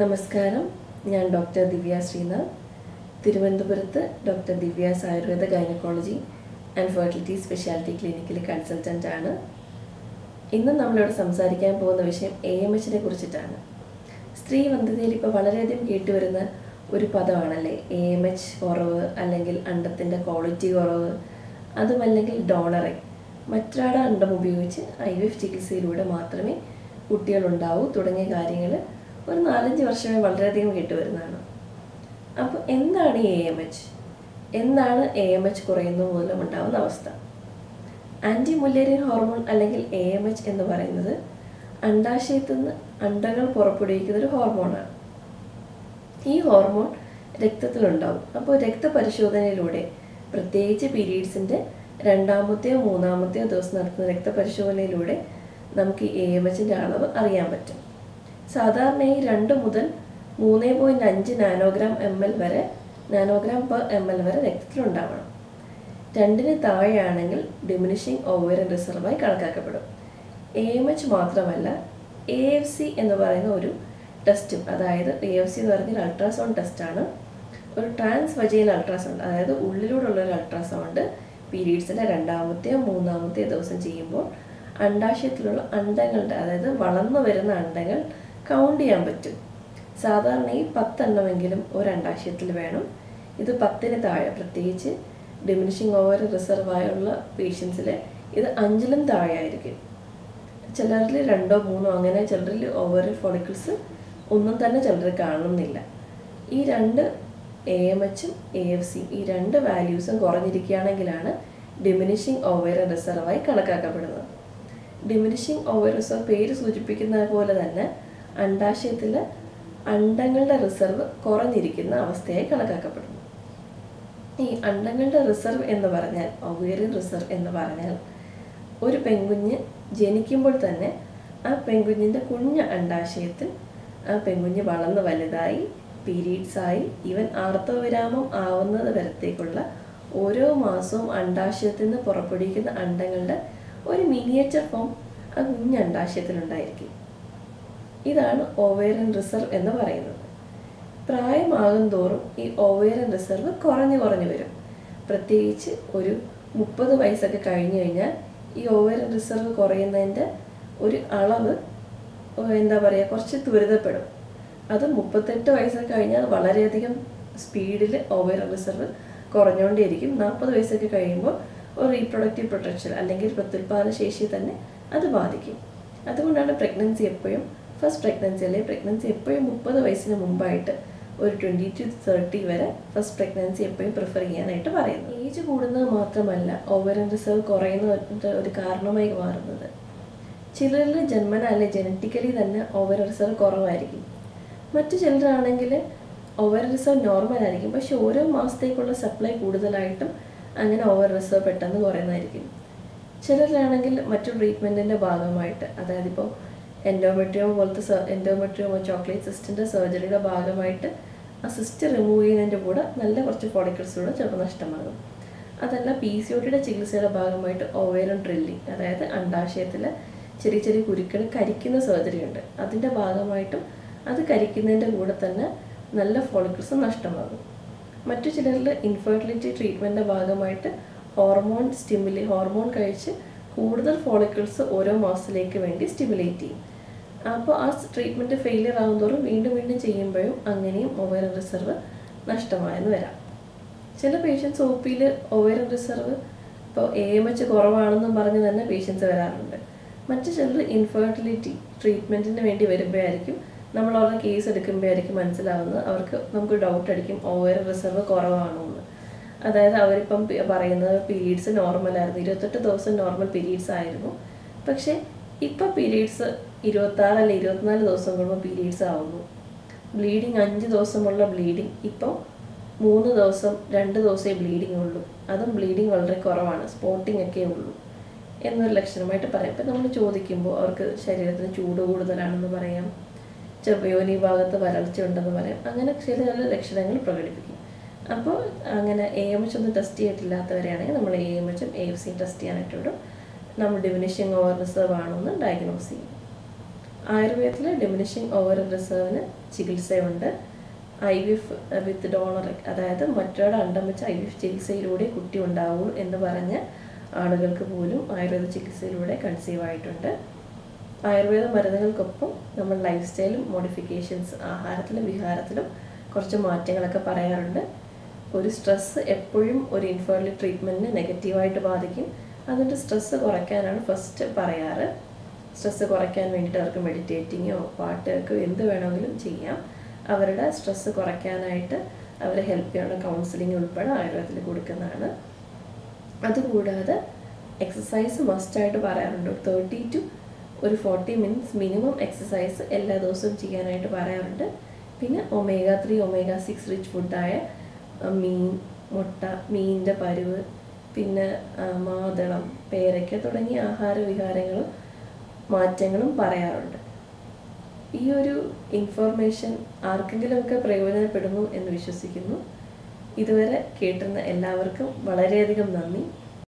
നമസ്കാരം ഞാൻ ഡോക്ടർ ദിവ്യ ശ്രീനാഥ് തിരുവനന്തപുരത്ത് doctor Divya's Ayurveda gynaecology and fertility speciality ക്ലിനിക്കിൽ കൺസൾട്ടൻ്റ് ആണ് ഇന്ന് നമ്മളിവിടെ സംസാരിക്കാൻ പോകുന്ന വിഷയം എ എം എച്ചിനെ കുറിച്ചിട്ടാണ് സ്ത്രീ വന്ധ്യതയിൽ ഇപ്പോൾ വളരെയധികം കേട്ടുവരുന്ന ഒരു പദമാണല്ലേ എ എം എച്ച് കുറവ് അല്ലെങ്കിൽ അണ്ടത്തിൻ്റെ ക്വാളിറ്റി കുറവ് അതുമല്ലെങ്കിൽ ഡോണറെ മറ്റൊരാടെ അണ്ടം ഉപയോഗിച്ച് ഐ വി എഫ് ചികിത്സയിലൂടെ മാത്രമേ കുട്ടികളുണ്ടാവൂ തുടങ്ങിയ കാര്യങ്ങൾ ഒരു നാലഞ്ച് വർഷമേ വളരെയധികം കേട്ടുവരുന്നതാണ് അപ്പോൾ എന്താണ് ഈ എ എം എച്ച് എന്താണ് എ എം എച്ച് കുറയുന്നത് മൂലം ഉണ്ടാകുന്ന അവസ്ഥ ആൻറ്റി മുല്ലേറിയൻ ഹോർമോൺ അല്ലെങ്കിൽ എ എം എച്ച് എന്ന് പറയുന്നത് അണ്ടാശയത്തു നിന്ന് അണ്ടങ്ങൾ പുറപ്പെടുവിക്കുന്ന ഒരു ഹോർമോണാണ് ഈ ഹോർമോൺ രക്തത്തിലുണ്ടാവും അപ്പോൾ രക്തപരിശോധനയിലൂടെ പ്രത്യേകിച്ച് പീരീഡ്സിൻ്റെ രണ്ടാമത്തെയോ മൂന്നാമത്തെയോ ദിവസം നടത്തുന്ന രക്തപരിശോധനയിലൂടെ നമുക്ക് എ എം എച്ചിൻ്റെ അളവ് അറിയാൻ പറ്റും സാധാരണയായി രണ്ട് മുതൽ മൂന്ന് പോയിൻറ്റ് അഞ്ച് നാനോഗ്രാം എം എൽ വരെ നാനോഗ്രാം പെർ എം എൽ വരെ രക്തത്തിലുണ്ടാവണം രണ്ടിന് താഴെയാണെങ്കിൽ ഡിമിനിഷിങ് ഓവറിൻ റിസർവായി കണക്കാക്കപ്പെടും എ എം എച്ച് മാത്രമല്ല എ എഫ് സി എന്ന് പറയുന്ന ഒരു ടെസ്റ്റും അതായത് എ എഫ് സി എന്ന് പറയുന്ന ഒരു അൾട്രാസൗണ്ട് ടെസ്റ്റാണ് ഒരു ട്രാൻസ് വജയിൽ അൾട്രാസൗണ്ട് അതായത് ഉള്ളിലൂടെയുള്ള ഒരു അൾട്രാസൗണ്ട് പീരീഡ്സിൻ്റെ രണ്ടാമത്തെയോ മൂന്നാമത്തെയോ ദിവസം ചെയ്യുമ്പോൾ അണ്ടാശയത്തിലുള്ള അണ്ടങ്ങളുടെ അതായത് വളർന്നു വരുന്ന അണ്ടങ്ങൾ കൗണ്ട് ചെയ്യാൻ പറ്റും സാധാരണ ഈ പത്തെണ്ണമെങ്കിലും ഒരു അണ്ടാശയത്തിൽ വേണം ഇത് പത്തിന് താഴെ പ്രത്യേകിച്ച് ഡിമിനിഷിങ് ഓവർ റിസർവ് ആയുള്ള പേഷ്യൻസിൽ ഇത് അഞ്ചിലും താഴെ ആയിരിക്കും ചിലരിൽ രണ്ടോ മൂന്നോ അങ്ങനെ ചിലരിൽ ഓവറിൽ ഫോളിക്കിൾസ് ഒന്നും തന്നെ ചിലർ കാണുന്നില്ല ഈ രണ്ട് എ എം എച്ചും എ എഫ് സിയും ഈ രണ്ട് വാല്യൂസും കുറഞ്ഞിരിക്കുകയാണെങ്കിലാണ് ഡിമിനിഷിങ് ഓവർ റിസർവായി കണക്കാക്കപ്പെടുന്നത് ഡിമിനിഷിങ് ഓവർ റിസർവ് പേര് സൂചിപ്പിക്കുന്നത് പോലെ തന്നെ അണ്ടാശയത്തിൽ അണ്ടങ്ങളുടെ റിസർവ് കുറഞ്ഞിരിക്കുന്ന അവസ്ഥയായി കണക്കാക്കപ്പെടുന്നു ഈ അണ്ടങ്ങളുടെ റിസർവ് എന്ന് പറഞ്ഞാൽ ഒവേറിയൻ റിസർവ് എന്ന് പറഞ്ഞാൽ ഒരു പെൺകുഞ്ഞ് ജനിക്കുമ്പോൾ തന്നെ ആ പെൺകുഞ്ഞിൻ്റെ കുഞ്ഞ അണ്ടാശയത്തിൽ ആ പെൺകുഞ്ഞ് വളർന്ന് വലുതായി പീരീഡ്സ് ആയി ഈവൻ ആർത്തവവിരാമം ആവുന്നത് വരത്തേക്കുള്ള ഓരോ മാസവും അണ്ടാശയത്തിൽ നിന്ന് പുറപ്പെടുവിക്കുന്ന അണ്ടങ്ങളുടെ ഒരു മിനിയേച്ചർ ഫോം ആ കുഞ്ഞ് അണ്ടാശയത്തിലുണ്ടായിരിക്കും ഇതാണ് ഓവേറിയൻ റിസർവ് എന്ന് പറയുന്നത് പ്രായമാകും തോറും ഈ ഓവേറിയൻ റിസർവ് കുറഞ്ഞു കുറഞ്ഞു വരും പ്രത്യേകിച്ച് ഒരു മുപ്പത് വയസ്സൊക്കെ കഴിഞ്ഞു കഴിഞ്ഞാൽ ഈ ഓവേറിയൻ റിസർവ് കുറയുന്നതിൻ്റെ ഒരു അളവ് എന്താ പറയുക കുറച്ച് ത്വരിതപ്പെടും അത് മുപ്പത്തെട്ട് വയസ്സൊക്കെ കഴിഞ്ഞാൽ വളരെയധികം സ്പീഡിൽ ഓവേറിയൻ റിസർവ് കുറഞ്ഞുകൊണ്ടേയിരിക്കും നാൽപ്പത് വയസ്സൊക്കെ കഴിയുമ്പോൾ ഒരു റീപ്രൊഡക്റ്റീവ് പ്രൊട്ടക്ഷൻ അല്ലെങ്കിൽ പ്രത്യുൽപാദന ശേഷി തന്നെ അത് ബാധിക്കും അതുകൊണ്ടാണ് പ്രഗ്നൻസി എപ്പോഴും ഫസ്റ്റ് പ്രഗ്നൻസി അല്ലെങ്കിൽ പ്രഗ്നൻസി എപ്പോഴും മുപ്പത് വയസ്സിന് മുമ്പായിട്ട് ഒരു ട്വൻറ്റി ടു തേർട്ടി വരെ ഫസ്റ്റ് പ്രഗ്നൻസി എപ്പോഴും പ്രിഫർ ചെയ്യാനായിട്ട് പറയുന്നത് ഏജ് കൂടുന്നത് മാത്രമല്ല ഓവറിൻ റിസർവ് കുറയുന്ന ഒരു കാരണമായി മാറുന്നത് ചിലരിൽ ജന്മന അല്ലെ ജനറ്റിക്കലി തന്നെ ഓവർ റിസർവ് കുറവായിരിക്കും മറ്റു ചിലരാണെങ്കിൽ ഓവർ റിസർവ് നോർമൽ ആയിരിക്കും പക്ഷെ ഓരോ മാസത്തേക്കുള്ള സപ്ലൈ കൂടുതലായിട്ടും അങ്ങനെ ഓവർ റിസർവ് പെട്ടെന്ന് കുറയുന്നതായിരിക്കും ചിലരിലാണെങ്കിൽ മറ്റു ട്രീറ്റ്മെൻറ്റിൻ്റെ ഭാഗമായിട്ട് അതായത് ഇപ്പോൾ എൻഡോമെട്രിയോം പോലത്തെ എൻഡോമെട്രിയോമോ ചോക്ലേറ്റ് സിസ്റ്റിൻ്റെ സർജറിയുടെ ഭാഗമായിട്ട് ആ സിസ്റ്റ് റിമൂവ് ചെയ്യുന്നതിൻ്റെ കൂടെ നല്ല കുറച്ച് ഫോളിക്കിൾസ് കൂടെ ചിലപ്പോൾ നഷ്ടമാകും അതല്ല പി സി ഒ ടിയുടെ ചികിത്സയുടെ ഭാഗമായിട്ട് ഓവേലം ഡ്രില്ലിങ് അതായത് അണ്ടാശയത്തിൽ ചെറിയ ചെറിയ കുരുക്കൾ കരിക്കുന്ന സർജറി ഉണ്ട് അതിൻ്റെ ഭാഗമായിട്ടും അത് കരിക്കുന്നതിൻ്റെ കൂടെ തന്നെ നല്ല ഫോളിക്കിൾസ് നഷ്ടമാകും മറ്റു ചിലരിൽ ഇൻഫെർട്ടിലിറ്റി ട്രീറ്റ്മെൻറ്റിൻ്റെ ഭാഗമായിട്ട് ഹോർമോൺ സ്റ്റിമുലേ ഹോർമോൺ കഴിച്ച് കൂടുതൽ ഫോളിക്കിൾസ് ഓരോ മാസത്തിലേക്ക് വേണ്ടി സ്റ്റിമുലേറ്റ് ചെയ്യും അപ്പോൾ ആ ട്രീറ്റ്മെൻറ്റ് ഫെയിലിയർ ആകുന്തോറും വീണ്ടും വീണ്ടും ചെയ്യുമ്പോഴും അങ്ങനെയും ഓവറിൻ റിസർവ് നഷ്ടമായെന്ന് വരാം ചില പേഷ്യൻസ് ഒ പിയിൽ ഓവറിൻ റിസർവ് ഇപ്പോൾ എ എം എച്ച് കുറവാണെന്നും പറഞ്ഞ് തന്നെ പേഷ്യൻസ് വരാറുണ്ട് മറ്റു ചിലർ ഇൻഫെർട്ടിലിറ്റി ട്രീറ്റ്മെൻറ്റിന് വേണ്ടി വരുമ്പോഴായിരിക്കും നമ്മൾ അവരുടെ കേസ് എടുക്കുമ്പോഴായിരിക്കും മനസ്സിലാവുന്നത് അവർക്ക് നമുക്ക് ഡൗട്ട് അടിക്കും ഓവറിൻ റിസർവ് കുറവാണോ എന്ന് അതായത് അവരിപ്പം പറയുന്നത് പീരീഡ്സ് നോർമലായിരുന്നു ഇരുപത്തെട്ട് ദിവസം നോർമൽ പീരീഡ്സ് ആയിരുന്നു പക്ഷേ ഇപ്പം പീരീഡ്സ് ഇരുപത്താറ് അല്ല ഇരുപത്തിനാല് ദിവസം കൂടുമ്പോൾ പീരീഡ്സ് ആവുന്നു ബ്ലീഡിങ് അഞ്ച് ദിവസമുള്ള ബ്ലീഡിങ് ഇപ്പോൾ മൂന്ന് ദിവസം രണ്ട് ദിവസമേ ബ്ലീഡിങ് ഉള്ളൂ അതും ബ്ലീഡിങ് വളരെ കുറവാണ് സ്പോട്ടിങ് ഒക്കെ ഉള്ളൂ എന്നൊരു ലക്ഷണമായിട്ട് പറയാം ഇപ്പം നമ്മൾ ചോദിക്കുമ്പോൾ അവർക്ക് ശരീരത്തിന് ചൂട് കൂടുതലാണെന്ന് പറയാം ചിലപ്പോൾ യോനി ഭാഗത്ത് വരൾച്ച ഉണ്ടെന്ന് പറയാം അങ്ങനെ ചില ചില ലക്ഷണങ്ങൾ പ്രകടിപ്പിക്കും അപ്പോൾ അങ്ങനെ എ എം എച്ച് ഒന്നും ടെസ്റ്റ് ചെയ്തിട്ടില്ലാത്തവരെയാണെങ്കിൽ നമ്മൾ എ എം എച്ചും എ എഫ് സിയും ടെസ്റ്റ് ചെയ്യാനായിട്ട് വിടും നമ്മൾ ഡിമിനിഷിങ് ഓവർ റിസർവ് ആണോ എന്ന് ഡയഗ്നോസ് ചെയ്യും ആയുർവേദത്തിൽ ഡിമിനിഷിങ് ഓവർ റിസർവിന് ചികിത്സയുണ്ട് I V F with donor അതായത് മറ്റൊരാളുടെ അണ്ടം വെച്ച് ഐ വി എഫ് ചികിത്സയിലൂടെ കുട്ടി ഉണ്ടാവൂ എന്ന് പറഞ്ഞ ആളുകൾക്ക് പോലും ആയുർവേദ ചികിത്സയിലൂടെ കൺസീവ് ആയിട്ടുണ്ട് ആയുർവേദ മരുന്നുകൾക്കൊപ്പം നമ്മൾ ലൈഫ് സ്റ്റൈലും മോഡിഫിക്കേഷൻസ് ആഹാരത്തിലും വിഹാരത്തിലും കുറച്ച് മാറ്റങ്ങളൊക്കെ പറയാറുണ്ട് ഒരു സ്ട്രെസ്സ് എപ്പോഴും ഒരു ഇൻഫേർലി ട്രീറ്റ്മെൻറ്റിന് നെഗറ്റീവായിട്ട് ബാധിക്കും അതുകൊണ്ട് സ്ട്രെസ്സ് കുറയ്ക്കാനാണ് ഫസ്റ്റ് പറയാറ് സ്ട്രെസ്സ് കുറയ്ക്കാൻ വേണ്ടിയിട്ട് അവർക്ക് മെഡിറ്റേറ്റിങ്ങോ പാട്ട് കേൾക്കോ എന്ത് വേണമെങ്കിലും ചെയ്യാം അവരുടെ സ്ട്രെസ്സ് കുറയ്ക്കാനായിട്ട് അവരെ ഹെൽപ്പ് ചെയ്യാനുള്ള കൗൺസിലിംഗ് ഉൾപ്പെടെ ആയുർവേദത്തിൽ കൊടുക്കുന്നതാണ് അതുകൂടാതെ എക്സസൈസ് മസ്റ്റായിട്ട് പറയാറുണ്ട് ഒരു തേർട്ടി ടു ഒരു ഫോർട്ടി മിനിറ്റ്സ് മിനിമം എക്സസൈസ് എല്ലാ ദിവസവും ചെയ്യാനായിട്ട് പറയാറുണ്ട് പിന്നെ omega three omega six rich ഫുഡായ മീൻ മുട്ട മീനിൻ്റെ പരുവ് പിന്നെ ആ, മാതളം പേരയ്ക്ക തുടങ്ങിയ ആഹാര വിഹാരങ്ങളും മാറ്റങ്ങളും പറയാറുണ്ട് ഈ ഒരു ഇൻഫോർമേഷൻ ആർക്കെങ്കിലുമൊക്കെ പ്രയോജനപ്പെടുന്നു എന്ന് വിശ്വസിക്കുന്നു ഇതുവരെ കേട്ടിരുന്ന എല്ലാവർക്കും വളരെയധികം നന്ദി